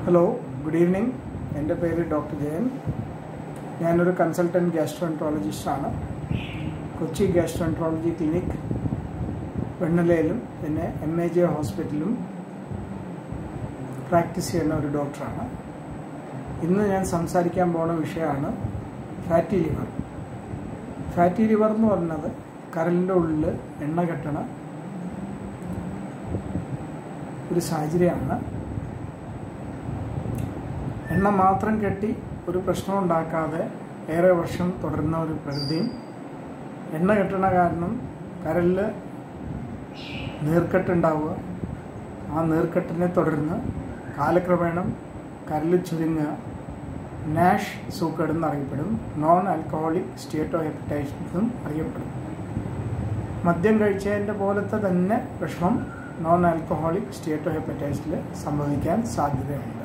hello good evening എൻ്റെ പേര് doctor Jayan ഞാനൊരു കൺസൾട്ടൻറ്റ് ഗ്യാസ്ട്രോൻട്രോളജിസ്റ്റാണ് കൊച്ചി ഗ്യാസ്ട്രോൻട്രോളജി ക്ലിനിക് വെണ്ണലയിലും പിന്നെ എം എ ജെ ഹോസ്പിറ്റലിലും പ്രാക്ടീസ് ചെയ്യുന്ന ഒരു ഡോക്ടറാണ് ഇന്ന് ഞാൻ സംസാരിക്കാൻ പോണ വിഷയമാണ് ഫാറ്റി ലിവർ ഫാറ്റി ലിവർ എന്ന് പറയുന്നത് കരലിൻ്റെ ഉള്ളിൽ എണ്ണ കെട്ടണ ഒരു സാഹചര്യമാണ് എണ്ണ മാത്രം കെട്ടി ഒരു പ്രശ്നം ഉണ്ടാക്കാതെ ഏറെ വർഷം തുടരുന്ന ഒരു പ്രകൃതിയും എണ്ണ കെട്ടണ കാരണം കരലിൽ നീർക്കെട്ടുണ്ടാവുക ആ നീർക്കെട്ടിനെ തുടർന്ന് കാലക്രമേണ കരൽ ചുരുങ്ങുക നാഷ് സൂക്കേട് എന്നറിയപ്പെടും നോൺ ആൽക്കഹോളിക് സ്റ്റേറ്റോ ഹെപ്പറ്റൈറ്റിസ് എന്നും അറിയപ്പെടും മദ്യം കഴിച്ചതിൻ്റെ പോലത്തെ തന്നെ വിഷമം നോൺ ആൽക്കഹോളിക് സ്റ്റേറ്റോ ഹെപ്പറ്റൈറ്റിസിൽ സംഭവിക്കാൻ സാധ്യതയുണ്ട്